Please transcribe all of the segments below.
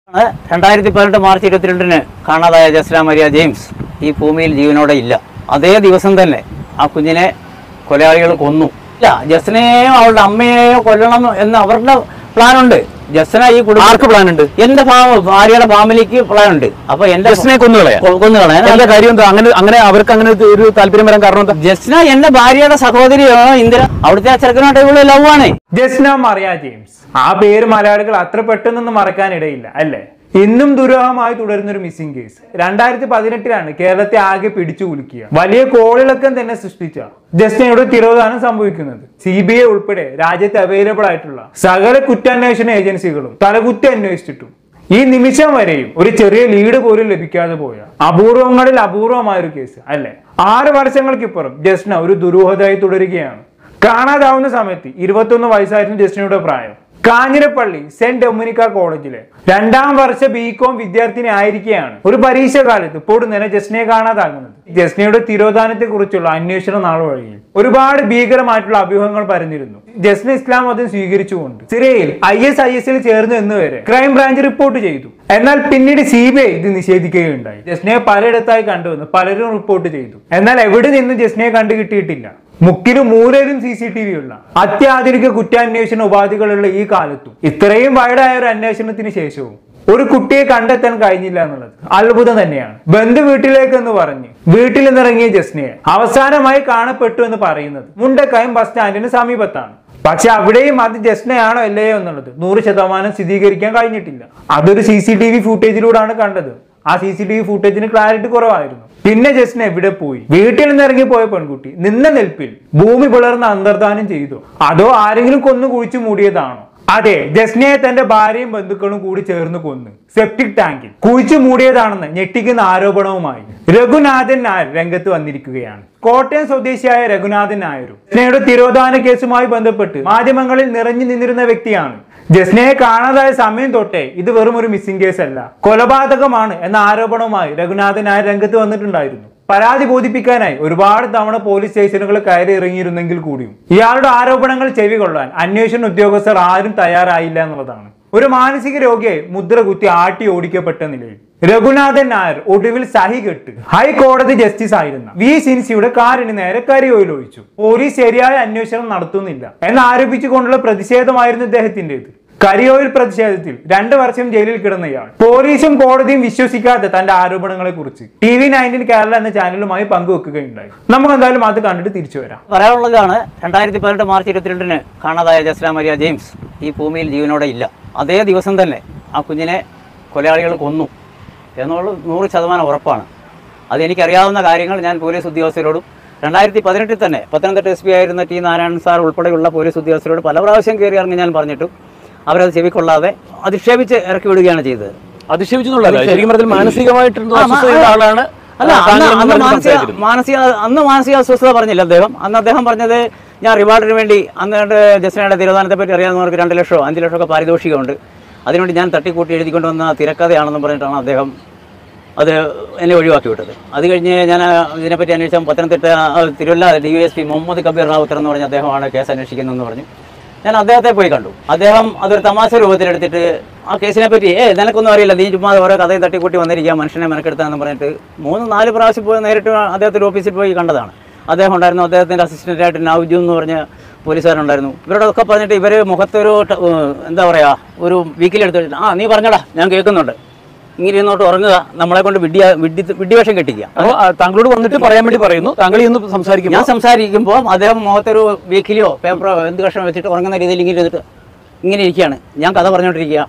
ആണ് രണ്ടായിരത്തി പതിനെട്ട് മാർച്ച് ഇരുപത്തിരണ്ടിന് കാണാതായ ജസ്ല മരിയ ജെയിംസ് ഈ ഭൂമിയിൽ ജീവനോടെ ഇല്ല അതേ ദിവസം തന്നെ ആ കുഞ്ഞിനെ കൊലയാളികൾ കൊന്നു ഇല്ല ജസ്നയെയോ അവളുടെ അമ്മയെയോ കൊല്ലണം എന്ന് അവരുടെ പ്ലാനുണ്ട് ജസ്ന ഈ കുടുംബം ആർക്ക് പ്ലാൻ ഉണ്ട് എന്റെ ഫാ- ഭാര്യയുടെ ഫാമിലിക്ക് പ്ലാൻ ഉണ്ട് അപ്പൊ എന്റെ ജസ്റ്റിനെ കൊന്നുകളയാ കൊ- കൊന്നുകളയാൻ എന്താ കാര്യം എന്താ അങ്ങനെ അങ്ങനെ അവർക്ക് അങ്ങനെ ഒരു താല്പര്യം വരാൻ കാരണം എന്താ ജസ്ന എന്റെ ഭാര്യയുടെ സഹോദരിയാണ് ഇന്ദിര അവിടുത്തെ ആ ചെറുക്കനായിട്ട് ഇവള് ലവ് ആണ് ജസ്ന മറിയ ജെയിംസ് ആ പേര് മലയാളികൾ അത്ര പെട്ടെന്നൊന്നും മറക്കാനിടയില്ല അല്ലേ ഇന്നും ദുരൂഹമായി തുടരുന്ന ഒരു മിസ്സിംഗ് കേസ് രണ്ടായിരത്തി പതിനെട്ടിലാണ് കേരളത്തെ ആകെ പിടിച്ചു കുലുക്കിയ വലിയ കോളിളക്കം തന്നെ സൃഷ്ടിച്ച ജസ്റ്റിനയുടെ തിരോധാനം സംഭവിക്കുന്നത് സി ബി ഐ ഉൾപ്പെടെ രാജ്യത്ത് അവൈലബിൾ ആയിട്ടുള്ള സകല കുറ്റാന്വേഷണ ഏജൻസികളും തലകുത്തി അന്വേഷിച്ചിട്ടും ഈ നിമിഷം വരെയും ഒരു ചെറിയ ലീഡ് പോലും ലഭിക്കാതെ പോയ അപൂർവങ്ങളിൽ അപൂർവമായ ഒരു കേസ് അല്ലെ ആറ് വർഷങ്ങൾക്കിപ്പുറം ജസ്ന ഒരു ദുരൂഹതയായി തുടരുകയാണ് കാണാതാവുന്ന സമയത്ത് ഇരുപത്തൊന്ന് വയസ്സായിരുന്നു ജസ്റ്റിനയുടെ പ്രായം കാഞ്ഞിരപ്പള്ളി സെന്റ് ഡൊമിനിക്ക കോളേജിലെ രണ്ടാം വർഷ ബി കോം വിദ്യാർത്ഥിനി ആയിരിക്കെയാണ് ഒരു പരീക്ഷ കാലത്ത് പൊടുന്നനെ ജസ്നയെ കാണാതാകുന്നത് ജസ്നയുടെ തിരോധാനത്തെ കുറിച്ചുള്ള അന്വേഷണ നാൾ വഴിയിൽ ഒരുപാട് ഭീകരമായിട്ടുള്ള അഭ്യൂഹങ്ങൾ പരന്നിരുന്നു ജസ്ന ഇസ്ലാം മതം സ്വീകരിച്ചുകൊണ്ട് സിറിയയിൽ ഐ എസ് ഐ എസിൽ ചേർന്നു എന്ന് വരെ ക്രൈം ബ്രാഞ്ച് റിപ്പോർട്ട് ചെയ്തു എന്നാൽ പിന്നീട് സി ബി ഐ ഇത് നിഷേധിക്കുകയുണ്ടായി ജസ്നയെ പലയിടത്തായി കണ്ടുവന്ന് പലരും റിപ്പോർട്ട് ചെയ്തു എന്നാൽ എവിടെ നിന്നും ജസ്നയെ കണ്ടു കിട്ടിയിട്ടില്ല മുക്കിലും മൂലയിലും സി സി ടി വി ഉള്ള അത്യാധുനിക കുറ്റാന്വേഷണ ഉപാധികളുള്ള ഈ കാലത്തും ഇത്രയും വൈഡായ ഒരു അന്വേഷണത്തിന് ശേഷവും ഒരു കുട്ടിയെ കണ്ടെത്താൻ കഴിഞ്ഞില്ല എന്നുള്ളത് അത്ഭുതം തന്നെയാണ് ബന്ധു വീട്ടിലേക്ക് എന്ന് പറഞ്ഞ് വീട്ടിൽ നിന്നിറങ്ങിയ ജസ്നയെ അവസാനമായി കാണപ്പെട്ടു എന്ന് പറയുന്നത് മുണ്ടക്കയം ബസ് സ്റ്റാൻഡിന് സമീപത്താണ് പക്ഷെ അവിടെയും അത് ജസ്നയാണോ അല്ലയോ എന്നുള്ളത് നൂറ് ശതമാനം സ്ഥിരീകരിക്കാൻ കഴിഞ്ഞിട്ടില്ല അതൊരു സി സി ടി വി ഫുട്ടേജിലൂടെയാണ് കണ്ടത് ആ സി സി ടി വി ഫുട്ടേജിന് ക്ലാരിറ്റി കുറവായിരുന്നു പിന്നെ ജസ്ന എവിടെ പോയി വീട്ടിൽ നിന്ന് ഇറങ്ങി പോയ പെൺകുട്ടി നിന്ന നിൽപ്പിൽ ഭൂമി പിളർന്ന് അന്തർദാനം ചെയ്തു അതോ ആരെങ്കിലും കൊന്നു കുഴിച്ചു മൂടിയതാണോ അതെ ജസ്നയെ തന്റെ ഭാര്യയും ബന്ധുക്കളും കൂടി ചേർന്ന് കൊന്ന് സെപ്റ്റിക് ടാങ്കിൽ കുഴിച്ചു മൂടിയതാണെന്ന് ഞെട്ടിക്കുന്ന ആരോപണവുമായി രഘുനാഥൻ നായർ രംഗത്ത് വന്നിരിക്കുകയാണ് കോട്ടയം സ്വദേശിയായ രഘുനാഥൻ നായരും ജസ്നയുടെ തിരോധാന കേസുമായി ബന്ധപ്പെട്ട് മാധ്യമങ്ങളിൽ നിറഞ്ഞു നിന്നിരുന്ന വ്യക്തിയാണ് ജസ്നയെ കാണാതായ സമയം തൊട്ടേ ഇത് വെറും ഒരു മിസ്സിംഗ് കേസ് അല്ല കൊലപാതകമാണ് എന്ന ആരോപണവുമായി രഘുനാഥൻ നായർ രംഗത്ത് വന്നിട്ടുണ്ടായിരുന്നു പരാതി ബോധിപ്പിക്കാനായി ഒരുപാട് തവണ പോലീസ് സ്റ്റേഷനുകൾ കയറി ഇറങ്ങിയിരുന്നെങ്കിൽ കൂടിയും ഇയാളുടെ ആരോപണങ്ങൾ ചെവികൊള്ളാൻ അന്വേഷണ ഉദ്യോഗസ്ഥർ ആരും തയ്യാറായില്ല എന്നുള്ളതാണ് ഒരു മാനസിക രോഗിയെ മുദ്ര കുത്തി ആട്ടി ഓടിക്കപ്പെട്ട നിലയിൽ രഘുനാഥൻ നായർ ഒടുവിൽ സഹി കെട്ട് ഹൈക്കോടതി ജസ്റ്റിസ് ആയിരുന്ന വി സിൻസിയുടെ കാറിന് നേരെ കരിയോയിൽ ഒഴിച്ചു പോലീസ് ശരിയായ അന്വേഷണം നടത്തുന്നില്ല എന്ന് ആരോപിച്ചുകൊണ്ടുള്ള പ്രതിഷേധമായിരുന്നു ഇദ്ദേഹത്തിന്റേത് കരിയോയിൽ പ്രതിഷേധത്തിൽ രണ്ട് വർഷം ജയിലിൽ കിടന്ന ഇയാൾ പോലീസും കോടതിയും വിശ്വസിക്കാത്ത തന്റെ ആരോപണങ്ങളെ കുറിച്ച് ടി വി നയൻറ്റീൻ കേരള എന്ന ചാനലുമായി പങ്കുവെക്കുകയുണ്ടായി നമുക്ക് എന്തായാലും അത് കണ്ടിട്ട് തിരിച്ചു വരാം പറയാനുള്ളതാണ് രണ്ടായിരത്തി പതിനെട്ട് മാർച്ച് ഇരുപത്തിരണ്ടിന് കാണാതായ ജസ്ല മരിയ ജെയിംസ് ഈ ഭൂമിയിൽ ജീവനോടെ ഇല്ല അതേ ദിവസം തന്നെ ആ കുഞ്ഞിനെ കൊലയാളികൾ കൊന്നു എന്നുള്ളത് നൂറ് ശതമാനം ഉറപ്പാണ് അതെനിക്കറിയാവുന്ന കാര്യങ്ങൾ ഞാൻ പോലീസ് ഉദ്യോഗസ്ഥരോടും രണ്ടായിരത്തി പതിനെട്ടിൽ തന്നെ പത്തനംതിട്ട എസ് പി ആയിരുന്ന ടി നാരായണൻ സാർ ഉൾപ്പെടെയുള്ള പോലീസ് ഉദ്യോഗസ്ഥരോട് പല പ്രാവശ്യം കയറി ഇറങ്ങി ഞാൻ പറഞ്ഞിട്ടും അവരത് ചെവിക്കൊള്ളാതെ അധിക്ഷേപിച്ച് ഇറക്കി വിടുകയാണ് ചെയ്തത് അതിശയിച്ചെന്നുള്ളതല്ല ശരിക്കും പറഞ്ഞാൽ മാനസികമായിട്ടുള്ള ആ, അസ്വസ്ഥതയുള്ള ആ, ആളാണ് അല്ല താങ്കൾ അന്ന് എന്ന് അന്ന് പറഞ്ഞ് മാനസിക സംസാരിച്ചിരുന്നു. മാനസിക അന്ന് മാനസിക അസ്വസ്ഥത പറഞ്ഞില്ല അദ്ദേഹം അന്ന് അദ്ദേഹം പറഞ്ഞത് ഞാൻ റിവാർഡിന് വേണ്ടി അന്ന് കണ്ട് ജസ്നയുടെ തിരുവനന്തപുരത്തെ പറ്റി അറിയാവുന്നവർക്ക് രണ്ട് ലക്ഷമോ അഞ്ച് ലക്ഷമോ ഒക്കെ പാരിതോഷികമുണ്ട് അതിനുവേണ്ടി ഞാൻ തട്ടിക്കൂട്ടി എഴുതിക്കൊണ്ട് വന്ന തിരക്കഥയാണെന്ന് പറഞ്ഞിട്ടാണ് അദ്ദേഹം അത് എന്നെ ഒഴിവാക്കി വിട്ടത് അത് കഴിഞ്ഞ് ഞാൻ ആ, ഇതിനെപ്പറ്റി അന്വേഷിച്ചാൽ പത്തനംതിട്ട ആ, Thiruvalla D Y S P Muhammad Kabeer Ravuthar എന്ന് പറഞ്ഞ അദ്ദേഹമാണ് കേസ് അന്വേഷിക്കുന്നതെന്ന് പറഞ്ഞു ഞാൻ അദ്ദേഹത്തെ പോയി കണ്ടു അദ്ദേഹം അതൊരു തമാശ രൂപത്തിലെടുത്തിട്ട് ആ കേസിനെ പറ്റി ഏ നിനക്കൊന്നും അറിയില്ല നീ ചുമ്മാ ഓരോ കഥയും തട്ടിക്കൂട്ടി വന്നിരിക്കുക മനുഷ്യനെ മെനക്കെടുത്താന്ന് പറഞ്ഞിട്ട് മൂന്ന് നാല് പ്രാവശ്യം പോയി നേരിട്ട് അദ്ദേഹത്തിൻ്റെ ഓഫീസിൽ പോയി കണ്ടതാണ് അദ്ദേഹം ഉണ്ടായിരുന്നു അദ്ദേഹത്തിൻ്റെ അസിസ്റ്റൻ്റായിട്ട് നൗജു എന്ന് പറഞ്ഞ പോലീസുകാരുണ്ടായിരുന്നു ഇവരോടൊക്കെ പറഞ്ഞിട്ട് ഇവർ മുഖത്തൊരു ട- ഏഹ് എന്താ പറയുക ഒരു വീക്കിലെടുത്ത് വെച്ചിട്ട് ആ നീ പറഞ്ഞടാ ഞാൻ കേൾക്കുന്നുണ്ട് ഇങ്ങനെ ഇരുന്നോട്ട് ഉറങ്ങുക നമ്മളെ കൊണ്ട് വിഡ്ഢിയ വിഡ്ഢി വിഡ്ഢിവേഷം കെട്ടിക്കുക അപ്പോൾ ആ, താങ്കളോട് വന്നിട്ട് പറയാൻ വേണ്ടി പറയുന്നു താങ്കൾ ഇന്ന് സംസാരിക്കും ഞാൻ സംസാരിക്കുമ്പോൾ അദ്ദേഹം മുഖത്തൊരു വീക്കിലിയോ പേപ്പറോ എന്ത് കഷ്ണം വെച്ചിട്ട് ഉറങ്ങുന്ന രീതിയിൽ ഇങ്ങനെ ഇരുന്നിട്ട് ഇങ്ങനെ ഇരിക്കുകയാണ് ഞാൻ കഥ പറഞ്ഞുകൊണ്ടിരിക്കുക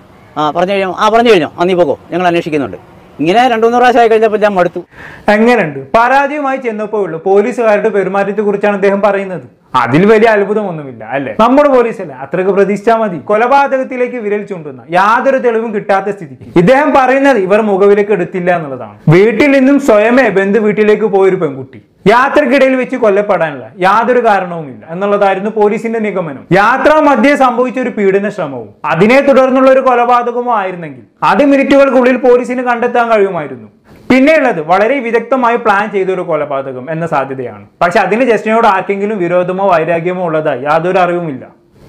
ആ പറഞ്ഞു കഴിഞ്ഞോ ആ പറഞ്ഞു കഴിഞ്ഞോ ആ നീ പോകോ ഞങ്ങൾ അന്വേഷിക്കുന്നുണ്ട് ഇങ്ങനെ രണ്ടു മൂന്ന് പ്രാവശ്യം ആയി കഴിഞ്ഞപ്പോൾ ഞാൻ മടുത്തു എങ്ങനെയുണ്ട് പരാതിയുമായി ചെന്നപ്പോഴുള്ള പോലീസുകാരുടെ പെരുമാറ്റത്തെ കുറിച്ചാണ് അദ്ദേഹം പറയുന്നത് അതിൽ വലിയ അത്ഭുതമൊന്നുമില്ല അല്ലെ നമ്മുടെ പോലീസല്ലേ അത്രക്ക് പ്രതീക്ഷിച്ചാൽ മതി കൊലപാതകത്തിലേക്ക് വിരൽ ചൂണ്ടുന്ന യാതൊരു തെളിവും കിട്ടാത്ത സ്ഥിതിക്ക് ഇദ്ദേഹം പറയുന്നത് ഇവർ മുഖവിലേക്ക് എടുത്തില്ല എന്നുള്ളതാണ് വീട്ടിൽ നിന്നും സ്വയമേ ബന്ധു വീട്ടിലേക്ക് പോയൊരു പെൺകുട്ടി യാത്രക്കിടയിൽ വെച്ച് കൊല്ലപ്പെടാനുള്ള യാതൊരു കാരണവുമില്ല എന്നുള്ളതായിരുന്നു പോലീസിന്റെ നിഗമനം യാത്രാ മധ്യേ സംഭവിച്ച ഒരു പീഡന ശ്രമവും അതിനെ തുടർന്നുള്ള ഒരു കൊലപാതകമോ ആയിരുന്നെങ്കിൽ അത് മിനിറ്റുകൾക്കുള്ളിൽ പോലീസിന് കണ്ടെത്താൻ കഴിയുമായിരുന്നു പിന്നെയുള്ളത് വളരെ വിദഗ്ധമായി പ്ലാൻ ചെയ്ത ഒരു കൊലപാതകം എന്ന സാധ്യതയാണ് പക്ഷെ അതിന് ജസ്റ്റിനോട് ആർക്കെങ്കിലും വിരോധമോ വൈരാഗ്യമോ ഉള്ളതായി യാതൊരു അറിവുമില്ല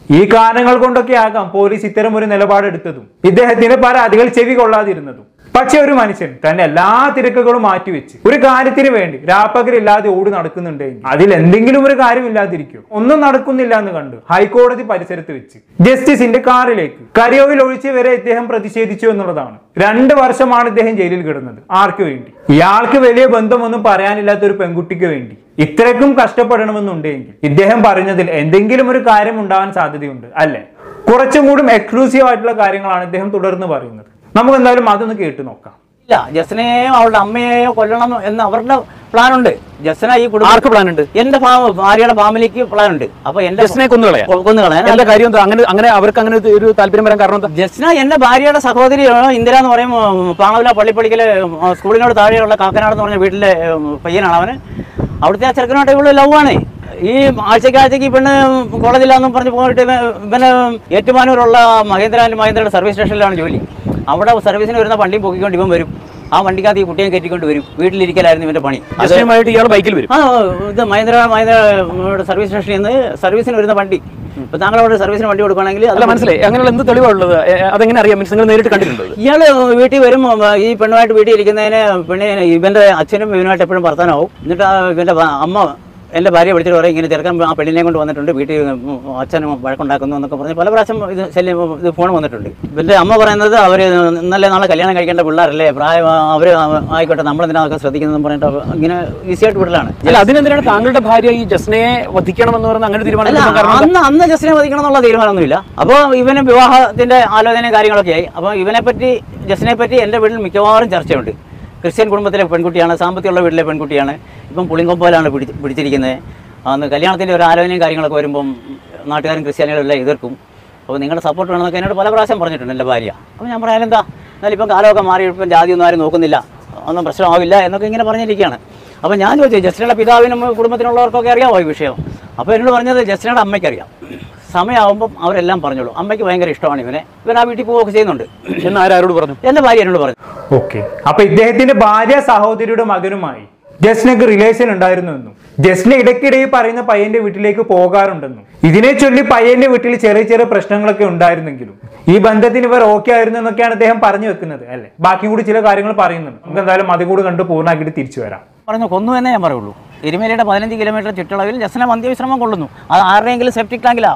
ഈ കാരണങ്ങൾ കൊണ്ടൊക്കെ ആകാം പോലീസ് ഇത്തരം ഒരു നിലപാടെടുത്തതും ഇദ്ദേഹത്തിന്റെ പരാതികൾ ചെവി കൊള്ളാതിരുന്നതും പക്ഷെ ഒരു മനുഷ്യൻ തന്റെ എല്ലാ തിരക്കുകളും മാറ്റിവെച്ച് ഒരു കാര്യത്തിന് വേണ്ടി രാപ്പകലില്ലാതെ ഓടി നടക്കുന്നുണ്ടെങ്കിൽ അതിൽ എന്തെങ്കിലും ഒരു കാര്യം ഇല്ലാതിരിക്കും ഒന്നും നടക്കുന്നില്ല എന്ന് കണ്ടു ഹൈക്കോടതി പരിസരത്ത് വെച്ച് ജസ്റ്റിസിന്റെ കാറിലേക്ക് കരിയോയിൽ ഒഴിച്ച് വരെ ഇദ്ദേഹം പ്രതിഷേധിച്ചു എന്നുള്ളതാണ് രണ്ട് വർഷമാണ് ഇദ്ദേഹം ജയിലിൽ കിടന്നത് ആർക്ക് വേണ്ടി ഇയാൾക്ക് വലിയ ബന്ധമൊന്നും പറയാനില്ലാത്ത ഒരു പെൺകുട്ടിക്ക് വേണ്ടി ഇത്രയ്ക്കും കഷ്ടപ്പെടണമെന്നുണ്ടെങ്കിൽ ഇദ്ദേഹം പറഞ്ഞതിൽ എന്തെങ്കിലും ഒരു കാര്യം ഉണ്ടാവാൻ സാധ്യതയുണ്ട് അല്ലെ കുറച്ചും കൂടി എക്സ്ക്ലൂസീവ് ആയിട്ടുള്ള കാര്യങ്ങളാണ് ഇദ്ദേഹം തുടർന്ന് പറയുന്നത് നമുക്ക് എന്തായാലും അതൊന്ന് കേട്ടു നോക്കാം ഇല്ല ജസ്നയെയോ അവളുടെ അമ്മയെയോ കൊല്ലണം എന്ന് അവരുടെ പ്ലാനുണ്ട് ജസ്ന ഈ കുടുംബം ആർക്ക് പ്ലാൻ ഉണ്ട് എന്റെ ഫാ- ഭാര്യയുടെ ഫാമിലിക്ക് പ്ലാൻ ഉണ്ട് അപ്പൊ എന്റെ ജസ്റ്റിനെ കൊന്നുകളയാ കൊന്നുകളയാൻ എന്താ കാര്യം എന്താ അങ്ങനെ അങ്ങനെ അവർക്ക് അങ്ങനെ ഒരു- ഒരു താല്പര്യം വരാൻ കാരണം എന്താ ജസ്ന എന്റെ ഭാര്യയുടെ സഹോദരി ഏ, ഇന്ദിര എന്ന് പറയും ഉം, പാണവില പള്ളിപ്പടിക്കല് ഉം, സ്കൂളിനോട് താഴെയുള്ള കാക്കനാട് എന്ന് പറഞ്ഞ വീട്ടിലെ ഉം, പയ്യനാണ് അവന് അവിടുത്തെ ആ ചെറുക്കനായിട്ട് ഇവള് ലവ് ആണ് ഈ ആഴ്ചക്ക് ആഴ്ചക്ക് ഈ പെണ്ണ് കോളേജിലാന്നും പറഞ്ഞ് പോയിട്ട് ഇവൻ- ഇവന് ഏറ്റുമാനൂരുള്ള മഹേന്ദ്ര ആൻഡ് മഹേന്ദ്രയുടെ സർവീസ് സ്റ്റേഷനിലാണ് ജോലി അവിടെ സർവീസിന് വരുന്ന വണ്ടിയും പൊക്കിക്കൊണ്ട് ഇവൻ വരും ആ വണ്ടിക്കകത്ത് ഈ കുട്ടിയെ കയറ്റിക്കൊണ്ട് വരും വീട്ടിലിരിക്കലായിരുന്നു ഇവന്റെ പണി അത് ജസ്റ്റിനുമായിട്ട് ഇയാൾ ബൈക്കിൽ വരും ആ ഇത് മഹേന്ദ്ര മഹേന്ദ്ര ഇവിടെ സർവീസ് സ്റ്റേഷനിൽ നിന്ന് സർവീസിന് വരുന്ന വണ്ടി ഇപ്പൊ താങ്കൾ അവിടെ സർവീസിന് വണ്ടി കൊടുക്കുകയാണെങ്കിൽ അല്ല മനസ്സിലായി അങ്ങനെയുള്ള എന്ത് തെളിവാണുള്ളത് എ, എ, അതെങ്ങനെ അറിയാം മീൻസ് നിങ്ങൾ നേരിട്ട് കണ്ടിട്ടുണ്ടോ ഇത്? ഇയാള് വീട്ടിൽ വരും ഈ പെണ്ണുമായിട്ട് വീട്ടിൽ ഇരിക്കുന്നതിന് പെണ്ണിന് ഇവന്റെ അച്ഛനും ഇവനുമായിട്ട് എപ്പോഴും വർത്താനാവും എന്നിട്ട് ആ ഇവന്റെ ഭ- അമ്മ എന്റെ ഭാര്യ വിളിച്ചിട്ട് പറയും ഇങ്ങനെ ചെറുക്കൻ ആ പെണ്ണിനെ കൊണ്ട് വന്നിട്ടുണ്ട് വീട്ടിൽ ഉം, അച്ഛനും വഴക്കുണ്ടാക്കുന്നു എന്നൊക്കെ പറഞ്ഞ് പല പ്രാവശ്യം ഇത് ശല്യം ഇത് ഫോൺ വന്നിട്ടുണ്ട് ഇവന്റെ അമ്മ പറയുന്നത് അവര് ഇന്നലെ നാളെ കല്യാണം കഴിക്കേണ്ട പിള്ളേരല്ലേ പ്രായം അവര് ആയിക്കോട്ടെ നമ്മളെന്തിനാ അതൊക്കെ ശ്രദ്ധിക്കുന്നതെന്ന് പറഞ്ഞിട്ട് ഇങ്ങനെ ഈസി ആയിട്ട് വിടലാണ് അല്ല അതിനെന്തിനാണ് താങ്കളുടെ ഭാര്യ ഈ ജസ്നയെ വധിക്കണമെന്ന് പറഞ്ഞ അങ്ങനെ തീരുമാനം അല്ല എടുക്കാൻ കാരണം എന്താ? അന്ന് അന്ന് ജസ്റ്റിനെ വധിക്കണം എന്നുള്ള തീരുമാനമൊന്നുമില്ല അപ്പോൾ ഇവന് വിവാഹത്തിന്റെ ആലോചനയും കാര്യങ്ങളൊക്കെ ആയി അപ്പോൾ ഇവനെ പറ്റി ജസ്റ്റിനെ പറ്റി എൻ്റെ വീട്ടിൽ മിക്കവാറും ചർച്ചയുണ്ട് ക്രിസ്ത്യൻ കുടുംബത്തിലെ പെൺകുട്ടിയാണ് സാമ്പത്തികമുള്ള വീട്ടിലെ പെൺകുട്ടിയാണ് ഇപ്പം പുളിങ്കൊമ്പോലാണ് പിടിച്ച് പിടിച്ചിരിക്കുന്നത് അന്ന് കല്യാണത്തിൻ്റെ ഒരു ആലോചനയും കാര്യങ്ങളൊക്കെ വരുമ്പം നാട്ടുകാരും ക്രിസ്ത്യാനികളും എല്ലാം എതിർക്കും അപ്പോൾ നിങ്ങളുടെ സപ്പോർട്ട് വേണമെന്നൊക്കെ എന്നോട് പല പ്രാവശ്യം പറഞ്ഞിട്ടുണ്ട് എൻ്റെ ഭാര്യ അപ്പോൾ ഞാൻ പറയാൻ എന്താ എന്നാലും ഇപ്പം കാലമൊക്കെ മാറി ഇപ്പം ജാതിയൊന്നും ആരും നോക്കുന്നില്ല ഒന്നും പ്രശ്നമാവില്ല എന്നൊക്കെ ഇങ്ങനെ പറഞ്ഞിരിക്കുകയാണ് അപ്പോൾ ഞാൻ ചോദിച്ചു ജസ്റ്റിനയുടെ പിതാവിനും കുടുംബത്തിനുള്ളവർക്കൊക്കെ അറിയാമോ ഈ വിഷയം അപ്പോൾ എന്നോട് പറഞ്ഞത് ജസ്റ്റിനയുടെ അമ്മയ്ക്കറിയാം സമയമാകുമ്പം അവരെല്ലാം പറഞ്ഞോളൂ അമ്മയ്ക്ക് ഭയങ്കര ഇഷ്ടമാണ് ഇവനെ ഇവൻ ആ വീട്ടിൽ പോവുകയൊക്കെ ചെയ്യുന്നുണ്ട് എന്ന് ആരോട് പറഞ്ഞു എൻ്റെ ഭാര്യ എന്നോട് പറഞ്ഞു ഓക്കെ അപ്പൊ ഇദ്ദേഹത്തിന്റെ ഭാര്യ സഹോദരിയുടെ മകനുമായി ജസ്നക്ക് റിലേഷൻ ഉണ്ടായിരുന്നുവെന്നും ജസ്ന ഇടയ്ക്കിടെ ഈ പറയുന്ന പയ്യന്റെ വീട്ടിലേക്ക് പോകാറുണ്ടെന്നും ഇതിനെ ചൊല്ലി പയ്യന്റെ വീട്ടിൽ ചെറിയ ചെറിയ പ്രശ്നങ്ങളൊക്കെ ഉണ്ടായിരുന്നെങ്കിലും ഈ ബന്ധത്തിന് ഇവർ ഓക്കെ ആയിരുന്നു എന്നൊക്കെയാണ് അദ്ദേഹം പറഞ്ഞു വെക്കുന്നത് അല്ലെ ബാക്കിയും കൂടി ചില കാര്യങ്ങൾ പറയുന്നുണ്ട് നമുക്ക് എന്തായാലും അത് കൂടി കണ്ട് പൂർണ്ണമാക്കിയിട്ട് തിരിച്ചു വരാം പറഞ്ഞു കൊന്നു എന്നേ ഞാൻ പറയുള്ളൂ എരുമേലിയുടെ പതിനഞ്ച് കിലോമീറ്റർ ചുറ്റളവിൽ ജസ്ന മന്ത്യവിശ്രമം കൊള്ളുന്നു അത് ആരുടെയെങ്കിലും സെപ്റ്റിക് ടാങ്കിലാ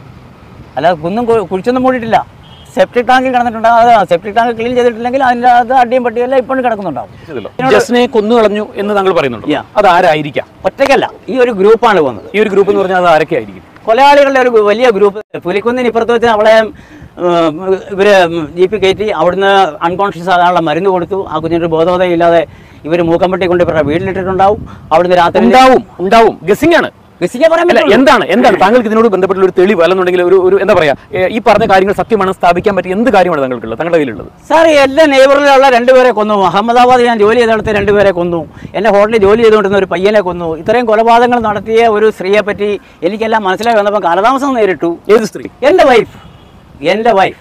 അല്ല കുന്നും കു- കുഴിച്ചൊന്നും മൂടിയിട്ടില്ല സെപ്റ്റിക് ടാങ്കിൽ കിടന്നിട്ടുണ്ട് അത് സെപ്റ്റിക് ടാങ്ക് ക്ലീൻ ചെയ്തിട്ടില്ലെങ്കിൽ അതിൻ്റെ അത് അടിയും പട്ടിയെല്ലാം ഇപ്പോഴും കിടക്കുന്നുണ്ടാവും ജസ്നയെ കൊന്നു കളഞ്ഞു എന്ന് താങ്കൾ പറയുന്നുണ്ട് Yeah. അത് ആരായിരിക്കാം ഒറ്റയ്ക്കല്ല ഈ ഒരു ഗ്രൂപ്പാണ് പോകുന്നത് ഈ ഒരു ഗ്രൂപ്പ് എന്ന് പറഞ്ഞാൽ അത് ആരൊക്കെ ആയിരിക്കും കൊലയാളികളുടെ ഒരു വലിയ ഗ്രൂപ്പ് പുലിക്കുന്നിന് ഇപ്പുറത്ത് വെച്ച് അവളെ ഉം, ഇവര് ജീപ്പിൽ കയറ്റി അവിടുന്ന് അൺകോൺഷ്യസ് ആകാനുള്ള മരുന്ന് കൊടുത്തു ആ കുഞ്ഞിന് ബോധോദയം ഇവർ മൂക്കമ്പട്ടി കൊണ്ട് ഇവരുടെ വീട്ടിലിട്ടിട്ടുണ്ടാവും അവിടുന്ന് രാത്രി ഉണ്ടാവും ഉണ്ടാവും ഗസിംഗ് ആണ് ഗസിക്കാൻ പറയാൻ അല്ല പറ്റുള്ളൂ. എന്താണ് എന്താണ് താങ്കൾക്ക് ഇതിനോട് ബന്ധപ്പെട്ടുള്ള ഒരു തെളിവ് അല്ലെന്നുണ്ടെങ്കിൽ ഒരു ഒരു എന്താ പറയാ ഏ, ഈ പറഞ്ഞ കാര്യങ്ങൾ സത്യമാണ് സ്ഥാപിക്കാൻ പറ്റിയ എന്ത് കാര്യമാണ് താങ്കൾക്കുള്ളത് താങ്കളുടെ കയ്യിലുള്ളത് സാർ എല്ലാ നെയ്ബറിലുള്ള രണ്ടുപേരെ കൊന്നു അഹമ്മദാബാദ് ഞാൻ ജോലി ചെയ്തെടുത്ത് രണ്ടുപേരെ കൊന്നു എന്നെ ഹോട്ടലിൽ ജോലി ചെയ്തുകൊണ്ടിരുന്ന ഒരു പയ്യനെ കൊന്നു ഇത്രയും കൊലപാതകങ്ങൾ നടത്തിയ ഒരു സ്ത്രീയെ പറ്റി എനിക്കെല്ലാം മനസ്സിലായി വന്നപ്പോൾ കാലതാമസം നേരിട്ടു ഏത് സ്ത്രീ എൻ്റെ വൈഫ് എൻ്റെ വൈഫ്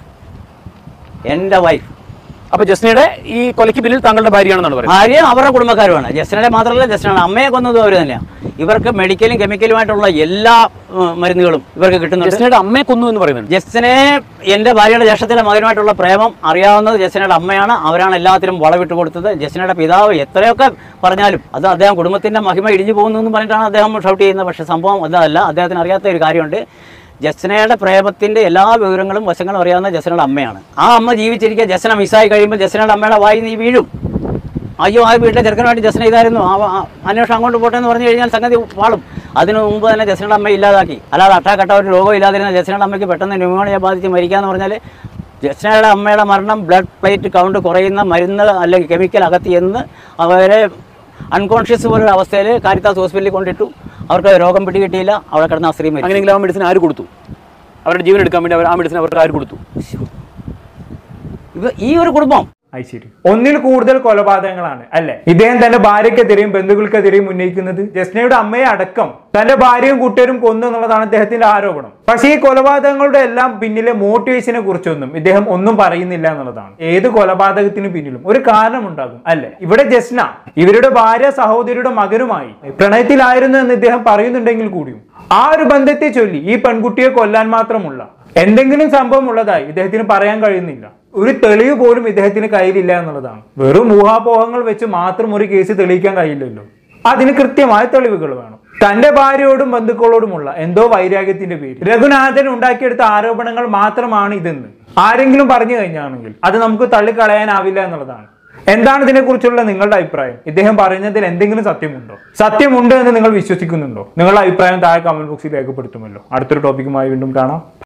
എൻ്റെ വൈഫ് അപ്പൊ ജസ്നയുടെ ഈ കൊലയ്ക്ക് പിന്നിൽ താങ്കളുടെ ഭാര്യയാണെന്നാണ് പറയുന്നത് ഭാര്യയും അവരുടെ കുടുംബക്കാരുമാണ് ജസ്റ്റിനെ മാത്രമല്ല ജസ്റ്റിനാണ് അമ്മയെ കൊന്നതും അവർ തന്നെയാണ് ഇവർക്ക് മെഡിക്കലും കെമിക്കലുമായിട്ടുള്ള എല്ലാ ഉം, മരുന്നുകളും ഇവർക്ക് കിട്ടുന്നുണ്ട് ജസ്നയുടെ അമ്മയെ കൊന്നു എന്ന് പറയുന്നുണ്ട് ജസ്റ്റിനെ എൻ്റെ ഭാര്യയുടെ ജ്യേഷ്ഠത്തിൻ്റെ മകനുമായിട്ടുള്ള പ്രേമം അറിയാവുന്നത് ജസ്റ്റിനയുടെ അമ്മയാണ് അവരാണ് എല്ലാത്തിനും വളവിട്ട് കൊടുത്തത് ജസ്റ്റിനയുടെ പിതാവ് എത്രയൊക്കെ പറഞ്ഞാലും അത് അദ്ദേഹം കുടുംബത്തിൻ്റെ മഹിമ ഇടിഞ്ഞു പോകുന്നു എന്ന് പറഞ്ഞിട്ടാണ് അദ്ദേഹം ഷൗട്ട് ചെയ്യുന്നത് പക്ഷേ സംഭവം അതല്ല അദ്ദേഹത്തിന് അറിയാത്ത ഒരു കാര്യമുണ്ട് ജസ്നയുടെ പ്രേമത്തിൻ്റെ എല്ലാ വിവരങ്ങളും വശങ്ങളും അറിയാവുന്ന ജസ്നയുടെ അമ്മയാണ് ആ അമ്മ ജീവിച്ചിരിക്കുക ജസ്ന മിസ്സായി കഴിയുമ്പോൾ ജസ്നയുടെ അമ്മയുടെ വായി നീ വീഴും അയ്യോ ആ വീട്ടിലെ ചെറുക്കനുമായിട്ട് ജസ്ന ഇതായിരുന്നു ആ ആ അന്വേഷണം അങ്ങോട്ട് പോട്ടെ എന്ന് പറഞ്ഞു കഴിഞ്ഞാൽ സംഗതി പാളും അതിനു മുമ്പ് തന്നെ ജസ്നയുടെ അമ്മ ഇല്ലാതാക്കി അല്ലാതെ അട്ടാക്കട്ട ഒരു രോഗം ഇല്ലാതിരുന്ന ജസ്നയുടെ അമ്മയ്ക്ക് പെട്ടെന്ന് ന്യൂമോണിയ ബാധിച്ച് മരിക്കാന്ന് പറഞ്ഞാൽ ജസ്നയുടെ അമ്മയുടെ മരണം ബ്ലഡ് പ്ലേറ്റ് കൗണ്ട് കുറയുന്ന മരുന്ന് അല്ലെങ്കിൽ കെമിക്കൽ അകത്തി എന്ന് അവരെ അൺകോൺഷ്യസ് പോലൊരു അവസ്ഥയിൽ കാരിത്താസ് ഹോസ്പിറ്റലിൽ കൊണ്ടിട്ടു അവർക്ക് രോഗം പിടികിട്ടിയില്ല അവിടെ കിടന്ന ആ സ്ത്രീ മരിച്ചു അങ്ങനെയെങ്കിൽ ആ മെഡിസിൻ ആര് കൊടുത്തു അവരുടെ ജീവൻ എടുക്കാൻ വേണ്ടി അവർ ആ മെഡിസിൻ അവർക്ക് ആര് കൊടുത്തു ഇവ ഈ ഒരു കുടുംബം അത് ശരി ഒന്നിൽ കൂടുതൽ കൊലപാതകങ്ങളാണ് അല്ലെ ഇദ്ദേഹം തന്റെ ഭാര്യക്കെതിരെയും ബന്ധുക്കൾക്കെതിരെയും ഉന്നയിക്കുന്നത് ജസ്നയുടെ അമ്മയെ അടക്കം തന്റെ ഭാര്യയും കുട്ടിയും കൊന്നു എന്നുള്ളതാണ് അദ്ദേഹത്തിന്റെ ആരോപണം പക്ഷേ ഈ കൊലപാതകങ്ങളുടെ എല്ലാം പിന്നിലെ മോട്ടിവേഷനെ കുറിച്ചൊന്നും ഇദ്ദേഹം ഒന്നും പറയുന്നില്ല എന്നുള്ളതാണ് ഏത് കൊലപാതകത്തിന് പിന്നിലും ഒരു കാരണമുണ്ടാകും അല്ലെ ഇവിടെ ജസ്ന ഇവരുടെ ഭാര്യ സഹോദരിയുടെ മകനുമായി പ്രണയത്തിലായിരുന്നു എന്ന് ഇദ്ദേഹം പറയുന്നുണ്ടെങ്കിൽ കൂടിയും ആ ഒരു ബന്ധത്തെ ചൊല്ലി ഈ പെൺകുട്ടിയെ കൊല്ലാൻ മാത്രമുള്ള എന്തെങ്കിലും സംഭവം ഉള്ളതായി ഇദ്ദേഹത്തിന് പറയാൻ കഴിയുന്നില്ല ഒരു തെളിവ് പോലും ഇദ്ദേഹത്തിന് കയ്യിലില്ല എന്നുള്ളതാണ് വെറും ഊഹാപോഹങ്ങൾ വെച്ച് മാത്രം ഒരു കേസ് തെളിയിക്കാൻ കഴിയില്ലല്ലോ അതിന് കൃത്യമായ തെളിവുകൾ വേണം തന്റെ ഭാര്യയോടും ബന്ധുക്കളോടുമുള്ള എന്തോ വൈരാഗ്യത്തിന്റെ പേര് രഘുനാഥൻ ഉണ്ടാക്കിയെടുത്ത ആരോപണങ്ങൾ മാത്രമാണ് ഇതെന്ന് ആരെങ്കിലും പറഞ്ഞു കഴിഞ്ഞാണെങ്കിൽ അത് നമുക്ക് തള്ളിക്കളയാനാവില്ല എന്നുള്ളതാണ് എന്താണ് ഇതിനെക്കുറിച്ചുള്ള നിങ്ങളുടെ അഭിപ്രായം ഇദ്ദേഹം പറയുന്നതിൽ എന്തെങ്കിലും സത്യമുണ്ടോ സത്യമുണ്ട് എന്ന് നിങ്ങൾ വിശ്വസിക്കുന്നുണ്ടോ നിങ്ങളുടെ അഭിപ്രായം താഴെ കമന്റ് ബോക്സിൽ രേഖപ്പെടുത്തുമല്ലോ അടുത്തൊരു ടോപ്പിക്കുമായി വീണ്ടും കാണാം